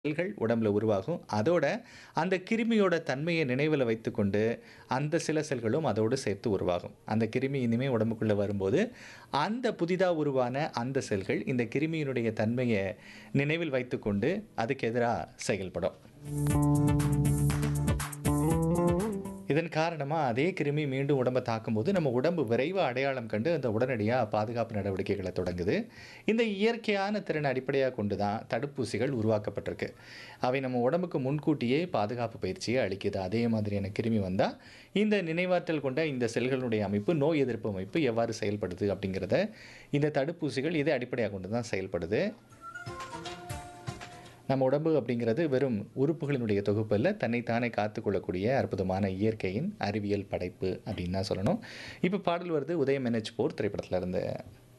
செல்கள் உடம்புல உருவாகும். அதோட அந்த கிருமியோட தன்மைய நினைவுல வைத்துக்கொண்டு, அந்த சில செல்களும் அதோடு சேர்த்து உருவாகும். அந்த கிருமி இனிமே உடம்புக்குள்ள வரும்போது, அந்த புதிதா உருவான அந்த செல்கள் இந்த கிருமியினுடைய தன்மைய நினைவில் வைத்துக்கொண்டு, அதுக்கு எதிரா செயல்படும். இதன் காரணமா அதே கிருமி மீண்டும் உடம்ப தாக்கும்போது, நம்ம உடம்பு விரைவா அடையாளம் கண்டு, அந்த உடனடியா பாதுகாப்பு நடவடிக்கைகள தொடங்குது. இந்த இயற்கையான திறன அடிப்படையா கொண்டு தான் தடுப்பூசிகள் உருவாக்கப்பட்டிருக்கு. அவை நம்ம உடம்புக்கு முன்கூட்டியே பாதுகாப்பு பயிற்சிய அளிக்குது. அதே மாதிரியான கிருமி வந்தா, இந்த நினைவாற்றல் கொண்ட இந்த செல்களுடைய அமைப்பு, நோய் எதிர்ப்பு அமைப்பு எவ்வாறு செயல்படுது அப்படிங்கிறத, இந்த தடுப்பூசிகள் இதை அடிப்படையாகக் கொண்டு தான் செயல்படுது. நம்ம உடம்பு அப்படிங்கிறது வெறும் உறுப்புகளினுடைய தொகுப்பு அல்ல. தன்னைத் தானே காத்துக்கொள்ளக்கூடிய அற்புதமான இயற்கையின் அறிவியல் படைப்பு அப்படின்னு தான் சொல்லணும். இப்ப பாடல் வருது உதயம் என்எச் 4 திரைப்படத்துல இருந்து.